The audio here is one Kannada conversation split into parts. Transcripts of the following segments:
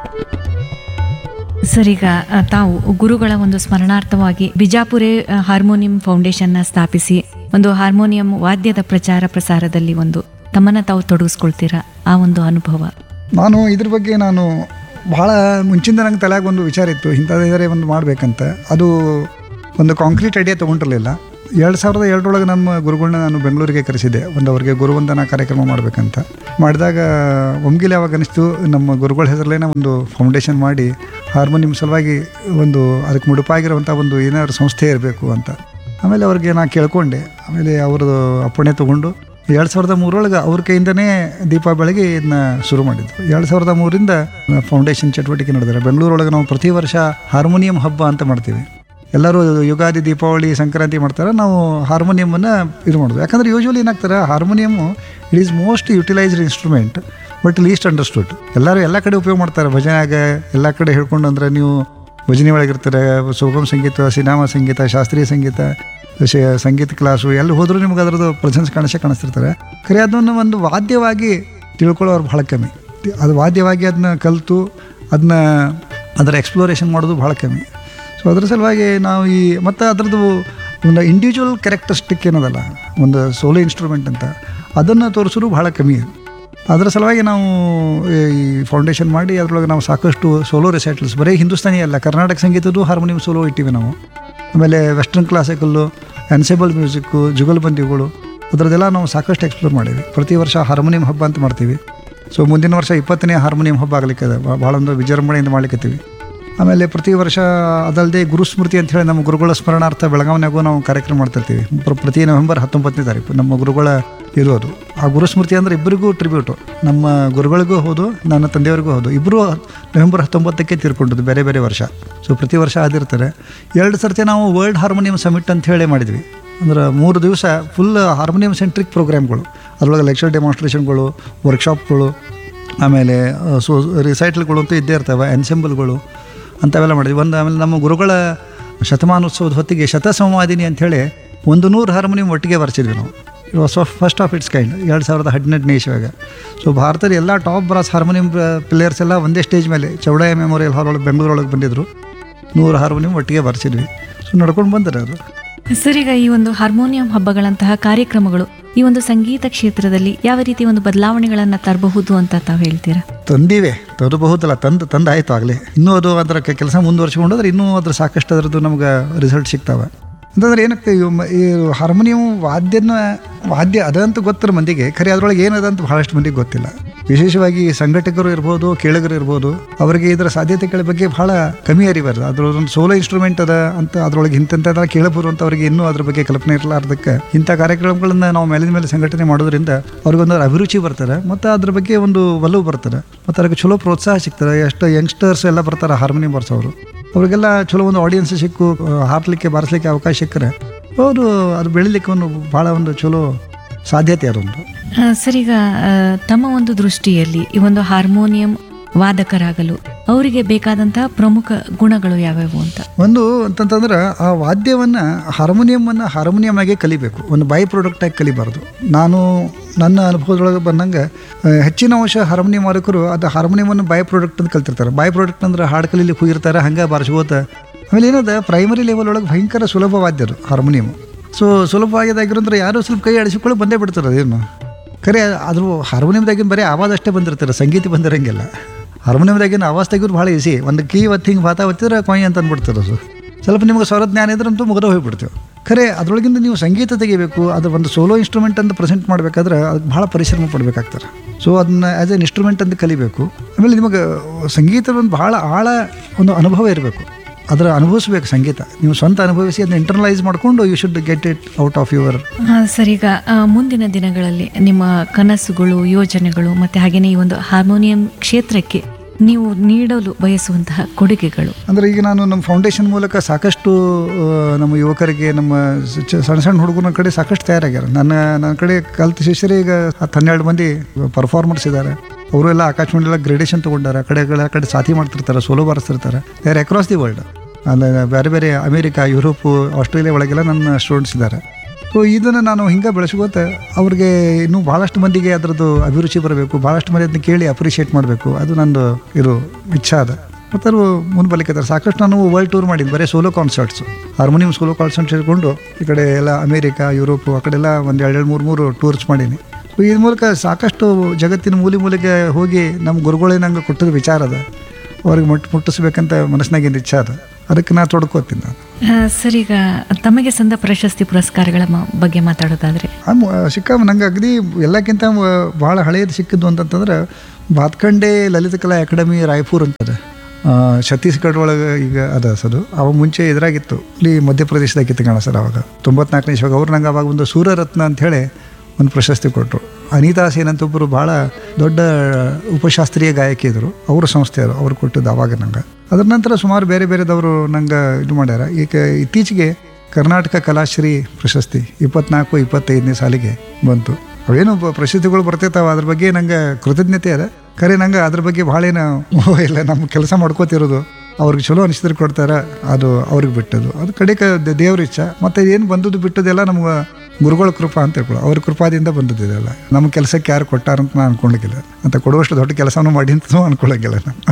ಸರ್ ಈಗ ಆ, ತಾವು ಗುರುಗಳ ಒಂದು ಸ್ಮರಣಾರ್ಥವಾಗಿ ಬಿಜಾಪುರೆ ಆ, ಹಾರ್ಮೋನಿಯಂ ಫೌಂಡೇಶನ್ನ ಸ್ಥಾಪಿಸಿ ಒಂದು ಹಾರ್ಮೋನಿಯಂ ವಾದ್ಯದ ಪ್ರಚಾರ ಪ್ರಸಾರದಲ್ಲಿ ಒಂದು ತಮ್ಮನ್ನ ತಾವು ತೊಡಗಿಸ್ಕೊಳ್ತೀರಾ ಆ ಒಂದು ಅನುಭವ ನಾನು ಇದ್ರ ಬಗ್ಗೆ ನಾನು ಭಾಳ ಮುಂಚಿಂದ ನಂಗೆ ತಲೆಯಾಗ ಒಂದು ವಿಚಾರ ಇತ್ತು ಇಂಥದ್ದರೆ ಒಂದು ಮಾಡಬೇಕಂತ ಅದು ಒಂದು ಕಾಂಕ್ರೀಟ್ ಐಡಿಯಾ ತೊಗೊಂಡಿರಲಿಲ್ಲ ಎರಡು ಸಾವಿರದ ಎರಡರೊಳಗೆ ನಮ್ಮ ಗುರುಗಳನ್ನ ನಾನು ಬೆಂಗಳೂರಿಗೆ ಕರೆಸಿದ್ದೆ ಒಂದು ಅವರಿಗೆ ಗುರುವಂದನಾ ಕಾರ್ಯಕ್ರಮ ಮಾಡಬೇಕಂತ ಮಾಡಿದಾಗ ಒಮ್ಗಿಲೆ ಅವಾಗ ಅನಿಸ್ತು ನಮ್ಮ ಗುರುಗಳ ಹೆಸರಲ್ಲೇನೆ ಒಂದು ಫೌಂಡೇಶನ್ ಮಾಡಿ ಹಾರ್ಮೋನಿಯಂ ಸಲುವಾಗಿ ಒಂದು ಅದಕ್ಕೆ ಮುಡುಪಾಗಿರುವಂಥ ಒಂದು ಏನಾದ್ರು ಸಂಸ್ಥೆ ಇರಬೇಕು ಅಂತ ಆಮೇಲೆ ಅವ್ರಿಗೆ ನಾನು ಕೇಳ್ಕೊಂಡೆ ಆಮೇಲೆ ಅವ್ರದ್ದು ಅಪ್ಪಣೆ ತೊಗೊಂಡು ಎರಡು ಸಾವಿರದ ಮೂರೊಳಗೆ ಅವ್ರ ಕೈಯಿಂದನೇ ದೀಪ ಬೆಳಗ್ಗೆ ಇದನ್ನ ಶುರು ಮಾಡಿದ್ದು ಎರಡು ಸಾವಿರದ ಮೂರಿಂದ ಫೌಂಡೇಶನ್ ಚಟುವಟಿಕೆ ನಡೆದಿದೆ ಬೆಂಗಳೂರೊಳಗೆ ನಾವು ಪ್ರತಿ ವರ್ಷ ಹಾರ್ಮೋನಿಯಂ ಹಬ್ಬ ಅಂತ ಮಾಡ್ತೀವಿ ಎಲ್ಲರೂ ಯುಗಾದಿ ದೀಪಾವಳಿ ಸಂಕ್ರಾಂತಿ ಮಾಡ್ತಾರೆ ನಾವು ಹಾರ್ಮೋನಿಯಮನ್ನು ಇದು ಮಾಡೋದು ಯಾಕಂದರೆ ಯೂಶ್ವಲಿ ಏನಾಗ್ತಾರೆ harmonium it is most utilized instrument but least understood ಎಲ್ಲರೂ ಎಲ್ಲ ಕಡೆ ಉಪಯೋಗ ಮಾಡ್ತಾರೆ ಭಜನೆಯಾಗ ಎಲ್ಲ ಕಡೆ ಹೇಳ್ಕೊಂಡು ಅಂದರೆ ನೀವು ಭಜನೆ ಒಳಗಿರ್ತಾರೆ ಸುಗಮ ಸಂಗೀತ ಸಿನಿಮಾ ಸಂಗೀತ ಶಾಸ್ತ್ರೀಯ ಸಂಗೀತ ಶ- ಸಂಗೀತ ಕ್ಲಾಸು ಎಲ್ಲಿ ಹೋದರೂ ನಿಮ್ಗೆ ಅದರದ್ದು ಪ್ರೆಸೆನ್ಸ್ ಕಾಣಿಸೇ ಕಾಣಿಸ್ತಿರ್ತಾರೆ ಖರೆ ಅದನ್ನು ಒಂದು ವಾದ್ಯವಾಗಿ ತಿಳ್ಕೊಳ್ಳೋರು ಭಾಳ ಕಮ್ಮಿ ಅದು ವಾದ್ಯವಾಗಿ ಅದನ್ನ ಕಲಿತು ಅದನ್ನ ಅದರ ಎಕ್ಸ್ಪ್ಲೋರೇಷನ್ ಮಾಡೋದು ಭಾಳ ಕಮ್ಮಿ ಸೊ ಅದ್ರ ಸಲುವಾಗಿ ನಾವು ಈ ಮತ್ತು ಅದರದ್ದು ಒಂದು ಇಂಡಿವಿಜುವಲ್ ಕ್ಯಾರೆಕ್ಟರಿಸ್ಟಿಕ್ ಏನದಲ್ಲ ಒಂದು ಸೋಲೋ ಇನ್ಸ್ಟ್ರೂಮೆಂಟ್ ಅಂತ ಅದನ್ನು ತೋರಿಸೋದು ಭಾಳ ಕಮ್ಮಿ ಅದರ ಸಲುವಾಗಿ ನಾವು ಈ ಫೌಂಡೇಶನ್ ಮಾಡಿ ಅದರೊಳಗೆ ನಾವು ಸಾಕಷ್ಟು ಸೋಲೋ ರಿಸೈಟಲ್ಸ್ ಬರೀ ಹಿಂದೂಸ್ತಾನಿ ಅಲ್ಲ ಕರ್ನಾಟಕ ಸಂಗೀತದ್ದು ಹಾರ್ಮೋನಿಯಂ ಸೋಲೋ ಇಟ್ಟಿವಿ ನಾವು ಆಮೇಲೆ ವೆಸ್ಟರ್ನ್ ಕ್ಲಾಸಿಕಲ್ಲು ಅನ್ಸೇಬಲ್ ಮ್ಯೂಸಿಕ್ಕು ಜುಗಲ್ಬಂದಿಗಳು ಅದರದ್ದೆಲ್ಲ ನಾವು ಸಾಕಷ್ಟು ಎಕ್ಸ್ಪ್ಲೋರ್ ಮಾಡೀವಿ ಪ್ರತಿ ವರ್ಷ ಹಾರ್ಮೋನಿಯಂ ಹಬ್ಬ ಅಂತ ಮಾಡ್ತೀವಿ ಸೊ ಮುಂದಿನ ವರ್ಷ ಇಪ್ಪತ್ತನೇ ಹಾರ್ಮೋನಿಯಂ ಹಬ್ಬ ಆಗಲಿಕ್ಕೆ ಇದೆ ಭಾಳ ಒಂದು ವಿಜೃಂಭಣೆಯಿಂದ ಮಾಡ್ಲಿಕ್ಕತ್ತೀವಿ ಆಮೇಲೆ ಪ್ರತಿ ವರ್ಷ ಅದಲ್ಲದೆ ಗುರುಸ್ಮೃತಿ ಅಂತ ಹೇಳಿ ನಮ್ಮ ಗುರುಗಳ ಸ್ಮರಣಾರ್ಥ ಬೆಳಗಾವಿನಾಗೂ ನಾವು ಕಾರ್ಯಕ್ರಮ ಮಾಡ್ತಿರ್ತೀವಿ ಪ್ರ- ಪ್ರತಿ ನವೆಂಬರ್ ಹತ್ತೊಂಬತ್ತನೇ ತಾರೀಕು ನಮ್ಮ ಗುರುಗಳ ಇರೋದು ಆ ಗುರುಸ್ಮೃತಿ ಅಂದರೆ ಇಬ್ಬರಿಗೂ ಟ್ರಿಬ್ಯೂಟು ನಮ್ಮ ಗುರುಗಳಿಗೂ ಹೌದು ನನ್ನ ತಂದೆಯವರಿಗೂ ಹೌದು ಇಬ್ಬರು ನವೆಂಬರ್ ಹತ್ತೊಂಬತ್ತಕ್ಕೆ ತೀರ್ಕೊಂಡದ್ದು ಬೇರೆ ಬೇರೆ ವರ್ಷ ಸೊ ಪ್ರತಿ ವರ್ಷ ಆದಿರ್ತಾರೆ ಎರಡು ಸರ್ತಿ ನಾವು ವರ್ಲ್ಡ್ ಹಾರ್ಮೋನಿಯಂ ಸಮಿಟ್ ಅಂತ ಹೇಳಿ ಮಾಡಿದ್ವಿ ಅಂದ್ರೆ ಮೂರು ದಿವಸ ಫುಲ್ ಹಾರ್ಮೋನಿಯಂ ಸೆಂಟ್ರಿಕ್ ಪ್ರೋಗ್ರಾಮ್ಗಳು ಅದರೊಳಗೆ ಲೆಕ್ಚರ್ ಡೆಮಾನ್ಸ್ಟ್ರೇಷನ್ಗಳು ವರ್ಕ್ಶಾಪ್ಗಳು ಆಮೇಲೆ ಆ, ಸೊ ರಿಸೈಟಲ್ಗಳು ಅಂತೂ ಇದ್ದೇ ಇರ್ತವೆ ಎನ್ಸೆಂಬಲ್ಗಳು ಅಂಥವೆಲ್ಲ ಮಾಡಿದ್ವಿ ಒಂದು ಆಮೇಲೆ ನಮ್ಮ ಗುರುಗಳ ಶತಮಾನೋತ್ಸವದ ಹೊತ್ತಿಗೆ ಶತಸಂವಾದಿನಿ ಅಂಥೇಳಿ ಒಂದು ನೂರು ಹಾರ್ಮೋನಿಯಂ ಒಟ್ಟಿಗೆ ಬರ್ಸಿದ್ವಿ ನಾವು it was first of its kind ಎರಡು ಸಾವಿರದ ಹದಿನೆಂಟನೇ ಇಸ್ವಿಯಾಗ ಸೊ ಭಾರತದ ಎಲ್ಲ ಟಾಪ್ ಬ್ರಾಸ್ ಹಾರ್ಮೋನಿಯಂ ಪ್ಲೇಯರ್ಸ್ ಎಲ್ಲ ಒಂದೇ ಸ್ಟೇಜ್ ಮೇಲೆ ಚೌಡಾಯ ಮೆಮೋರಿಯಲ್ ಹಾಲ್ ಒಳಗೆ ಬೆಂಗಳೂರೊಳಗೆ ಬಂದಿದ್ದರು ನೂರು ಹಾರ್ಮೋನಿಯಂ ಒಟ್ಟಿಗೆ ಬರ್ಸಿದ್ವಿ ಸೊ ನಡ್ಕೊಂಡು ಬಂದರೆ ಅವರು ಸರ್ ಈಗ ಈ ಒಂದು ಹಾರ್ಮೋನಿಯಂ ಹಬ್ಬಗಳಂತಹ ಕಾರ್ಯಕ್ರಮಗಳು ಈ ಒಂದು ಸಂಗೀತ ಕ್ಷೇತ್ರದಲ್ಲಿ ಯಾವ ರೀತಿ ಒಂದು ಬದಲಾವಣೆಗಳನ್ನ ತರಬಹುದು ಅಂತ ತಾವು ಹೇಳ್ತೀರಾ ತಂದಿವೆ ತರಬಹುದಲ್ಲ ತಂದು ತಂದು ಆಯಿತು ಆಗಲೇ ಇನ್ನೂ ಅದು ಅದರ ಕೆಲಸ ಮುಂದುವರ್ಸ್ಕೊಂಡು ಹೋದ್ರೆ ಇನ್ನೂ ಅದ್ರ ಸಾಕಷ್ಟು ಅದರದ್ದು ನಮ್ಗೆ ರಿಸಲ್ಟ್ ಸಿಗ್ತಾವೆ ಅಂತಂದ್ರೆ ಏನಕ್ಕೆ ಇವು ಮ- ಈ ಹಾರ್ಮೋನಿಯಂ ವಾದ್ಯನ ವಾದ್ಯ ಅದಂತ ಗೊತ್ತಿರೋ ಮಂದಿಗೆ ಖರೆ ಅದರೊಳಗೆ ಏನದ ಅಂತ ಬಹಳಷ್ಟು ಮಂದಿಗೆ ಗೊತ್ತಿಲ್ಲ ವಿಶೇಷವಾಗಿ ಸಂಘಟಕರು ಇರ್ಬೋದು ಕೇಳಗರು ಇರ್ಬೋದು ಅವರಿಗೆ ಇದರ ಸಾಧ್ಯತೆಗಳ ಬಗ್ಗೆ ಬಹಳ ಕಮ್ಮಿ ಅರಿಬಾರ್ದು ಅದ್ರೊಂದು ಸೋಲೋ ಇನ್ಸ್ಟ್ರೂಮೆಂಟ್ ಅದ ಅಂತ ಅದ್ರೊಳಗೆ ಇಂಥದ್ದೆಲ್ಲ ಕೇಳಬರುವಂಥವ್ರಿಗೆ ಇನ್ನೂ ಅದ್ರ ಬಗ್ಗೆ ಕಲ್ಪನೆ ಇರಲಾರ್ದಕ್ಕೆ ಇಂಥ ಕಾರ್ಯಕ್ರಮಗಳನ್ನ ನಾವು ಮೇಲಿನ ಮೇಲೆ ಸಂಘಟನೆ ಮಾಡೋದ್ರಿಂದ ಅವ್ರಿಗೊಂದು ಅಭಿರುಚಿ ಬರ್ತಾರೆ ಮತ್ತು ಅದ್ರ ಬಗ್ಗೆ ಒಂದು ಒಲವು ಬರ್ತಾರೆ ಮತ್ತು ಅದಕ್ಕೆ ಚಲೋ ಪ್ರೋತ್ಸಾಹ ಸಿಗ್ತಾರೆ ಎಷ್ಟು ಯಂಗ್ಸ್ಟರ್ಸ್ ಎಲ್ಲ ಬರ್ತಾರೆ ಹಾರ್ಮೋನಿಯಂ ಬರ್ಸೋರು ಅವ್ರಿಗೆಲ್ಲ ಚಲೋ ಒಂದು ಆಡಿಯನ್ಸ್ ಸಿಕ್ಕು ಆ, ಹಾರ್ಲಿಕ್ಕೆ ಬಾರಿಸ್ಲಿಕ್ಕೆ ಅವಕಾಶ ಸಿಕ್ಕರೆ ಅವರು ಅದು ಬೆಳಿಲಿಕ್ಕೆ ಒಂದು ಭಾಳ ಒಂದು ಚಲೋ ಸಾಧ್ಯತೆ ಅದೊಂದು ಆ, ಸರ್ ಈಗ ಆ, ತಮ್ಮ ಒಂದು ದೃಷ್ಟಿಯಲ್ಲಿ ಈ ಒಂದು ಹಾರ್ಮೋನಿಯಂ ವಾದಕರಾಗಲು ಅವರಿಗೆ ಬೇಕಾದಂತಹ ಪ್ರಮುಖ ಗುಣಗಳು ಯಾವ್ಯಾವು ಅಂತ ಒಂದು ಅಂತಂತಂದ್ರೆ ಆ ವಾದ್ಯವನ್ನು ಹಾರ್ಮೋನಿಯಮನ್ನು ಹಾರ್ಮೋನಿಯಮ್ ಆಗಿ ಕಲಿಬೇಕು ಒಂದು ಬೈ ಪ್ರಾಡಕ್ಟ್ ಆಗಿ ಕಲಿಬಾರ್ದು ನಾನು ನನ್ನ ಅನುಭವದೊಳಗೆ ಬಂದಂಗೆ ಆ, ಹೆಚ್ಚಿನ ಅಂಶ ಹಾರ್ಮೋನಿಯಂ ಮಾಲೀಕರು ಅದು ಹಾರ್ಮೋನಿಯಮನ್ನು ಬೈ ಪ್ರಾಡಕ್ಟ್ ಅಂತ ಕಲ್ತಿರ್ತಾರೆ ಬೈ ಪ್ರಾಡಕ್ಟ್ ಅಂದ್ರೆ ಹಾಡು ಕಲೀಲಿಕ್ಕೆ ಹೋಗಿರ್ತಾರೆ ಹಂಗೆ ಬಾರಿಸ್ಕೋತ ಆಮೇಲೆ ಏನದ ಪ್ರೈಮರಿ ಲೆವೆಲ್ ಒಳಗೆ ಭಯಂಕರ ಸುಲಭ ವಾದ್ಯರು ಹಾರ್ಮೋನಿಯಮ್ ಸೊ ಸುಲಭವಾಗಿದ್ದಾಗಿರೋಂದ್ರೆ ಯಾರು ಸ್ವಲ್ಪ ಕೈ ಆಡಿಸಿಕೊಳ್ಳಿ ಬಂದೇ ಬಿಡ್ತಾರೆ ಅದೇನು ಖರೆ ಅದ್ರ ಹಾರ್ಮೋನಿಯಮ್ದಾಗಿನ ಬರೀ ಆವಾಜ್ ಅಷ್ಟೇ ಬಂದಿರ್ತಾರೆ ಸಂಗೀತ ಬಂದಿರಂಗಿಲ್ಲ ಹಾರ್ಮೋನಿಯಮ್ದಾಗಿನ ಆವಾಜ್ ತೆಗೆಯೋದು ಭಾಳ ಈಸಿ ಒಂದು ಕೀ ಒತ್ತು ಹಿಂಗೆ ಭಾತ ಒತ್ತಿದ್ರೆ ಕೊಯ್ ಅಂತ ಅಂದ್ಬಿಡ್ತಾರೆ ಅದು ಸ್ವಲ್ಪ ನಿಮ್ಗೆ ಸ್ವರ ಜ್ಞಾನ ಇದ್ರಂತೂ ಮುಗಿದ ಹೋಗ್ಬಿಡ್ತೇವೆ ಖರೆ ಅದರೊಳಗಿಂದ ನೀವು ಸಂಗೀತ ತೆಗಿಬೇಕು ಅದು ಒಂದು ಸೋಲೋ ಇನ್ಸ್ಟ್ರೂಮೆಂಟ್ ಅಂತ ಪ್ರೆಸೆಂಟ್ ಮಾಡಬೇಕಾದ್ರೆ ಅದಕ್ಕೆ ಭಾಳ ಪರಿಶ್ರಮ ಪಡಬೇಕಾಗ್ತಾರೆ ಸೊ ಅದನ್ನ ಆ್ಯಸ್ ಎನ್ ಇನ್ಸ್ಟ್ರೂಮೆಂಟ್ ಅಂತ ಕಲಿಬೇಕು ಆಮೇಲೆ ನಿಮಗೆ ಸಂಗೀತದ ಒಂದು ಭಾಳ ಆಳ ಒಂದು ಅನುಭವ ಇರಬೇಕು ಅದರ ಅನುಭವಿಸ್ಬೇಕು ಸಂಗೀತ ನೀವು ಸ್ವಂತ ಅನುಭವಿಸಿ ಅದನ್ನ ಇಂಟರ್ನಲೈಸ್ ಮಾಡಿಕೊಂಡು you should get it out of your ಆ, ಸರ್ ಈಗ ಆ, ಮುಂದಿನ ದಿನಗಳಲ್ಲಿ ನಿಮ್ಮ ಕನಸುಗಳು ಯೋಜನೆಗಳು ಮತ್ತೆ ಹಾಗೆಯೇ ಈ ಒಂದು ಹಾರ್ಮೋನಿಯಂ ಕ್ಷೇತ್ರಕ್ಕೆ ನೀವು ನೀಡಲು ಬಯಸುವಂತಹ ಕೊಡುಗೆಗಳು ಅಂದರೆ ಈಗ ನಾನು ನಮ್ಮ ಫೌಂಡೇಶನ್ ಮೂಲಕ ಸಾಕಷ್ಟು ಆ, ನಮ್ಮ ಯುವಕರಿಗೆ ನಮ್ಮ ಸ- ಚ- ಸಣ್ಣ ಸಣ್ಣ ಹುಡುಗನ ಕಡೆ ಸಾಕಷ್ಟು ತಯಾರಾಗ್ಯಾರ ನನ್ನ ನನ್ನ ಕಡೆ ಕಲ್ತ ಶಿಷ್ಯರೇ ಈಗ ಹತ್ತು ಹನ್ನೆರಡು ಮಂದಿ ಪರ್ಫಾರ್ಮರ್ಸ್ ಇದ್ದಾರೆ ಅವರು ಎಲ್ಲ ಆಕಾಶವಾಣಿಯೆಲ್ಲ ಗ್ರೇಡೇಷನ್ ತೊಗೊಂಡಾರ ಕಡೆಗಳ ಕಡೆ ಸಾಥಿ ಮಾಡ್ತಿರ್ತಾರೆ ಸೋಲೋ ಬಾರಿಸ್ತಿರ್ತಾರೆ ದೇರ್ ಅಕ್ರಾಸ್ ದಿ ವರ್ಲ್ಡ್ ಅಂದರೆ ಬೇರೆ ಬೇರೆ ಅಮೇರಿಕಾ ಯುರೋಪು ಆಸ್ಟ್ರೇಲಿಯಾ ಒಳಗೆಲ್ಲ ನನ್ನ ಸ್ಟೂಡೆಂಟ್ಸ್ ಇದ್ದಾರೆ ಸೊ ಇದನ್ನು ನಾನು ಹಿಂಗೆ ಬೆಳೆಸ್ಕೋತ ಅವ್ರಿಗೆ ಇನ್ನೂ ಭಾಳಷ್ಟು ಮಂದಿಗೆ ಅದರದ್ದು ಅಭಿರುಚಿ ಬರಬೇಕು ಭಾಳಷ್ಟು ಮಂದಿ ಅದನ್ನ ಕೇಳಿ ಅಪ್ರಿಷಿಯೇಟ್ ಮಾಡಬೇಕು ಅದು ನಂದು ಇದು ಇಚ್ಛಾ ಅದ ಮತ್ತು ಅದು ಮುಂಬಲಿಕತ್ತಾರೆ ಸಾಕಷ್ಟು ನಾನು ವರ್ಲ್ಡ್ ಟೂರ್ ಮಾಡಿದ್ದು ಬರೀ solo concerts harmonium solo concerts ಇಟ್ಕೊಂಡು ಈ ಕಡೆ ಎಲ್ಲ ಅಮೇರಿಕಾ ಯುರೋಪು ಆ ಕಡೆಲ್ಲ ಒಂದು ಎರಡು ಎರಡು ಮೂರು ಮೂರು ಟೂರ್ಸ್ ಮಾಡೀನಿ ಸೊ ಇದ್ರ ಮೂಲಕ ಸಾಕಷ್ಟು ಜಗತ್ತಿನ ಮೂಲೆ ಮೂಲೆಗೆ ಹೋಗಿ ನಮ್ಮ ಗುರುಗಳೇ ನಂಗೆ ಕೊಟ್ಟದ ವಿಚಾರ ಅದ ಅವ್ರಿಗೆ ಮುಟ್ ಮುಟ್ಟಿಸ್ಬೇಕಂತ ಮನಸ್ಸಿನಾಗಿಂದ ಇಚ್ಛೆ ಅದ ಅದಕ್ಕೆ ನಾ ತೊಡ್ಕೋತೀನಿ ನಾನು ಆ, ಸರ್ ಈಗ ತಮಗೆ ಸಂದ ಪ್ರಶಸ್ತಿ ಪುರಸ್ಕಾರಗಳ ಮ- ಬಗ್ಗೆ ಮಾತಾಡೋದಾದ್ರೆ ಆ ಮು- ಸಿಕ್ಕ ನಂಗೆ ಅಗದಿ ಎಲ್ಲಕ್ಕಿಂತ ಮ- ಭಾಳ ಹಳೆಯದು ಸಿಕ್ಕಿದ್ದು ಅಂತಂತಂದ್ರೆ ಬಾತ್ಕಂಡೆ ಲಲಿತ ಕಲಾ ಅಕಾಡೆಮಿ ರಾಯ್ಪುರ್ ಅಂತದೆ ಆ, ಛತ್ತೀಸ್ಗಢ ಒಳಗೆ ಈಗ ಅದ ಸದು ಅವ ಮುಂಚೆ ಇದ್ರಾಗಿತ್ತು ಇಲ್ಲಿ ಮಧ್ಯಪ್ರದೇಶದಾಗಿತ್ತು ಕಾಣ ಸರ್ ಅವಾಗ ತೊಂಬತ್ನಾಲ್ಕನೇ ಇಸ್ವಾಗ ಅವ್ರು ನಂಗೆ ಅವಾಗ ಒಂದು ಸೂರ್ಯರತ್ನ ಅಂತ ಹೇಳಿ ಒಂದು ಪ್ರಶಸ್ತಿ ಕೊಟ್ಟರು ಅನಿತಾ ಸೇನ್ ಅಂತ ಒಬ್ಬರು ಭಾಳ ದೊಡ್ಡ ಉಪಶಾಸ್ತ್ರೀಯ ಗಾಯಕಿ ಇದ್ರು ಅವ್ರ ಸಂಸ್ಥೆ ಅದು ಅವ್ರು ಕೊಟ್ಟಿದ್ದು ಅವಾಗ ನಂಗೆ ಅದ್ರ ನಂತರ ಸುಮಾರು ಬೇರೆ ಬೇರೆದವರು ನಂಗೆ ಇದು ಮಾಡ್ಯಾರ ಈಗ ಇತ್ತೀಚೆಗೆ ಕರ್ನಾಟಕ ಕಲಾಶ್ರೀ ಪ್ರಶಸ್ತಿ ಇಪ್ಪತ್ನಾಲ್ಕು ಇಪ್ಪತ್ತೈದನೇ ಸಾಲಿಗೆ ಬಂತು ಅವೇನು ಬ- ಪ್ರಶಸ್ತಿಗಳು ಬರ್ತಿರ್ತಾವ ಅದ್ರ ಬಗ್ಗೆ ನಂಗೆ ಕೃತಜ್ಞತೆ ಅದ ಖರೆ ನಂಗೆ ಅದ್ರ ಬಗ್ಗೆ ಭಾಳ ಏನು ಮೋಹ ಇಲ್ಲ ನಮ್ಮ ಕೆಲಸ ಮಾಡ್ಕೋತಿರೋದು ಅವ್ರಿಗೆ ಚಲೋ ಅನಿಸಿದ್ರೆ ಕೊಡ್ತಾರೆ ಅದು ಅವ್ರಿಗೆ ಬಿಟ್ಟದು ಅದು ಕಡೆಗೆ ದ- ದೇವ್ರ ಇಚ್ಛೆ ಮತ್ತು ಏನು ಬಂದದ್ದು ಬಿಟ್ಟದೆಲ್ಲ ನಮ್ಗೆ ಗುರುಗಳ ಕೃಪಾ ಅಂತ ಹೇಳ್ಕೊಳ್ಳೋ ಅವ್ರ ಕೃಪಾದಿಂದ ಬಂದದ್ದು ಇದೆಲ್ಲ ನಮ್ಮ ಕೆಲಸಕ್ಕೆ ಯಾರು ಕೊಟ್ಟಾರಂತ ನಾನು ಅನ್ಕೊಂಡಿದ್ದಿಲ್ಲ ಅಂತ ಕೊಡುವಷ್ಟು ದೊಡ್ಡ ಕೆಲಸನೂ ಮಾಡಿ ಅಂತಲೂ ಅನ್ಕೊಳ್ಳೋಂಗಿಲ್ಲ ನಾನು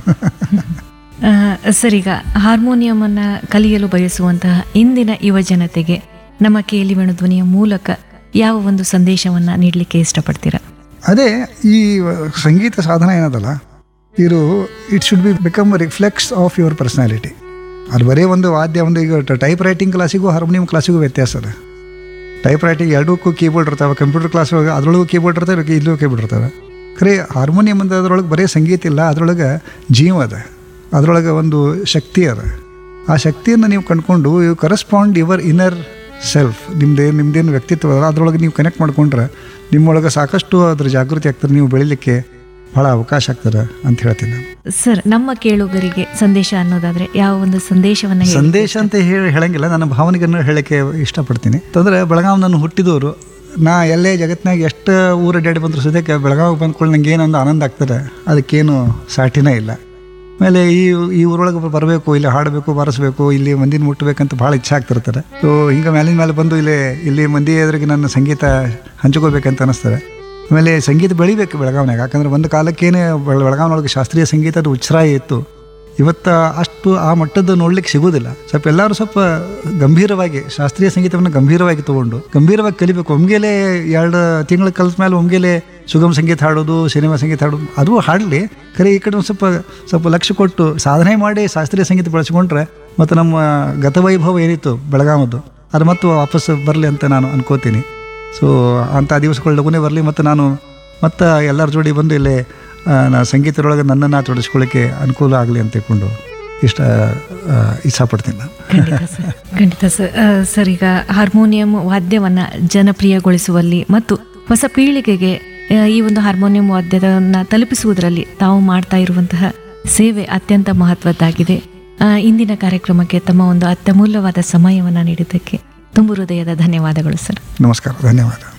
ಆ, ಸರ್ ಈಗ ಹಾರ್ಮೋನಿಯಮನ್ನು ಕಲಿಯಲು ಬಯಸುವಂತಹ ಇಂದಿನ ಯುವ ಜನತೆಗೆ ನಮ್ಮ ಕೇಳಿ ಧ್ವನಿಯ ಮೂಲಕ ಯಾವ ಒಂದು ಸಂದೇಶವನ್ನು ನೀಡಲಿಕ್ಕೆ ಇಷ್ಟಪಡ್ತೀರಾ ಅದೇ ಈ ಸಂಗೀತ ಸಾಧನ ಏನದಲ್ಲ ಇದು it should be become reflects of your personality ಅದು ಬರೀ ಒಂದು ವಾದ್ಯ ಒಂದು ಈಗ ಟೈಪ್ ರೈಟಿಂಗ್ ಕ್ಲಾಸಿಗೂ ಹಾರ್ಮೋನಿಯಂ ಕ್ಲಾಸಿಗೂ ವ್ಯತ್ಯಾಸ ಅದ ಟೈಪ್ ರೈಟಿಂಗ್ ಎರಡಕ್ಕೂ ಕೀಬೋರ್ಡ್ ಇರ್ತಾವೆ ಕಂಪ್ಯೂಟರ್ ಕ್ಲಾಸ್ ಒಳಗೆ ಅದ್ರೊಳಗೂ ಕೀಬೋರ್ಡ್ ಇರ್ತವೆ ಇಲ್ಲೂ ಕೀಬೋರ್ಡ್ ಇರ್ತವೆ ಖರೆ ಹಾರ್ಮೋನಿಯಂ ಅಂತ ಅದ್ರೊಳಗೆ ಬರೀ ಸಂಗೀತ ಇಲ್ಲ ಅದ್ರೊಳಗೆ ಜೀವ ಅದ ಅದ್ರೊಳಗೆ ಒಂದು ಶಕ್ತಿ ಅದ ಆ ಶಕ್ತಿಯನ್ನು ನೀವು ಕಂಡುಕೊಂಡು you correspond your inner self ನಿಮ್ದೇನು ನಿಮ್ದೇನು ವ್ಯಕ್ತಿತ್ವ ಅದ ಅದ್ರೊಳಗೆ ನೀವು ಕನೆಕ್ಟ್ ಮಾಡ್ಕೊಂಡ್ರೆ ನಿಮ್ಮೊಳಗೆ ಸಾಕಷ್ಟು ಅದ್ರ ಜಾಗೃತಿ ಆಗ್ತದೆ ನೀವು ಬೆಳಿಲಿಕ್ಕೆ ಭಾಳ ಅವಕಾಶ ಆಗ್ತದೆ ಅಂತ ಹೇಳ್ತೀನಿ ನಾನು ಸರ್ ನಮ್ಮ ಕೇಳುಗರಿಗೆ ಸಂದೇಶ ಅನ್ನೋದಾದ್ರೆ ಯಾವ ಒಂದು ಸಂದೇಶವನ್ನು ಹೇಳಿ ಸಂದೇಶ ಅಂತ ಹೇಳಿ ಹೇಳಂಗಿಲ್ಲ ನನ್ನ ಭಾವನೆಗಳನ್ನು ಹೇಳಕ್ಕೆ ಇಷ್ಟಪಡ್ತೀನಿ ಅಂತಂದ್ರೆ ಬೆಳಗಾವಿ ನಾನು ಹುಟ್ಟಿದವರು ನಾ ಎಲ್ಲೇ ಜಗತ್ತಿನಾಗ ಎಷ್ಟು ಊರ ಅಡ್ಡಾಡಿ ಬಂದ್ರು ಸದ್ಯಕ್ಕೆ ಬೆಳಗಾವಿಗೆ ಬಂದ್ಕೊಳ್ಳಿ ನಂಗೆ ಏನೊಂದು ಆನಂದ ಆಗ್ತದೆ ಅದಕ್ಕೇನು ಸಾಟಿನೇ ಇಲ್ಲ ಆಮೇಲೆ ಈ ಈ ಊರೊಳಗೆ ಬರಬೇಕು ಇಲ್ಲಿ ಹಾಡಬೇಕು ಬಾರಿಸ್ಬೇಕು ಇಲ್ಲಿ ಮಂದಿನ ಮುಟ್ಟಬೇಕಂತ ಭಾಳ ಇಚ್ಛೆ ಆಗ್ತಿರ್ತಾರೆ ಸೊ ಹಿಂಗೆ ಮೇಲಿನ ಮೇಲೆ ಬಂದು ಇಲ್ಲಿ ಇಲ್ಲಿ ಮಂದಿ ಎದುರಿಗೆ ನನ್ನ ಸಂಗೀತ ಹಂಚ್ಕೋಬೇಕಂತ ಅನಿಸ್ತಾರೆ ಆಮೇಲೆ ಸಂಗೀತ ಬೆಳಿಬೇಕು ಬೆಳಗಾವಿನಾಗ ಯಾಕಂದ್ರೆ ಒಂದು ಕಾಲಕ್ಕೇನೆ ಬೆಳ ಬೆಳಗಾವಿನೊಳಗೆ ಶಾಸ್ತ್ರೀಯ ಸಂಗೀತದ ಉಚ್ಛ್ರಾಯ ಇತ್ತು ಇವತ್ತು ಅಷ್ಟು ಆ ಮಟ್ಟದ್ದು ನೋಡ್ಲಿಕ್ಕೆ ಸಿಗೋದಿಲ್ಲ ಸ್ವಲ್ಪ ಎಲ್ಲರೂ ಸ್ವಲ್ಪ ಗಂಭೀರವಾಗಿ ಶಾಸ್ತ್ರೀಯ ಸಂಗೀತವನ್ನು ಗಂಭೀರವಾಗಿ ತಗೊಂಡು ಗಂಭೀರವಾಗಿ ಕಲಿಬೇಕು ಒಮ್ಗೆಲೆ ಎರಡು ತಿಂಗಳು ಕಲಿತ ಮೇಲೆ ಒಮ್ಗೆಲೆ ಸುಗಮ ಸಂಗೀತ ಹಾಡೋದು ಸಿನಿಮಾ ಸಂಗೀತ ಹಾಡೋದು ಅದು ಹಾಡಲಿ ಖರೆ ಈ ಕಡೆ ಒಂದು ಸ್ವಲ್ಪ ಸ್ವಲ್ಪ ಲಕ್ಷ್ಯ ಕೊಟ್ಟು ಸಾಧನೆ ಮಾಡಿ ಶಾಸ್ತ್ರೀಯ ಸಂಗೀತ ಬೆಳೆಸ್ಕೊಂಡ್ರೆ ಮತ್ತು ನಮ್ಮ ಗತವೈಭವ ಏನಿತ್ತು ಬೆಳಗಾಮದ್ದು ಅದು ಮತ್ತೆ ವಾಪಸ್ ಬರಲಿ ಅಂತ ನಾನು ಅನ್ಕೋತೀನಿ ಸೊ ಅಂಥ ದಿವಸಗಳು ಲಗುನೇ ಬರಲಿ ಮತ್ತು ನಾನು ಮತ್ತು ಎಲ್ಲರ ಜೋಡಿ ಬಂದು ಇಲ್ಲೇ ಆ, ನಾ ಸಂಗೀತದೊಳಗೆ ನನ್ನನ್ನು ತೊಡಗಿಸ್ಕೊಳ್ಳಿಕ್ಕೆ ಅನುಕೂಲ ಆಗಲಿ ಅಂತ ತಿಳ್ಕೊಂಡು ಇಷ್ಟ ಆ, ಇಷ್ಟಪಡ್ತೀನಿ ನಾನು ಖಂಡಿತ ಸರ್ ಖಂಡಿತ ಸರ್ ಆ, ಸರ್ ಈಗ ಹಾರ್ಮೋನಿಯಂ ವಾದ್ಯವನ್ನ ಜನಪ್ರಿಯಗೊಳಿಸುವಲ್ಲಿ ಮತ್ತು ಹೊಸ ಪೀಳಿಗೆಗೆ ಆ, ಈ ಒಂದು ಹಾರ್ಮೋನಿಯಂ ವಾದ್ಯದನ್ನ ತಲುಪಿಸುವುದರಲ್ಲಿ ತಾವು ಮಾಡ್ತಾ ಇರುವಂತಹ ಸೇವೆ ಅತ್ಯಂತ ಮಹತ್ವದ್ದಾಗಿದೆ ಆ, ಇಂದಿನ ಕಾರ್ಯಕ್ರಮಕ್ಕೆ ತಮ್ಮ ಒಂದು ಅತ್ಯಮೂಲ್ಯವಾದ ಸಮಯವನ್ನು ನೀಡಿದ್ದಕ್ಕೆ ತುಂಬು ಹೃದಯದ ಧನ್ಯವಾದಗಳು ಸರ್ ನಮಸ್ಕಾರ ಧನ್ಯವಾದ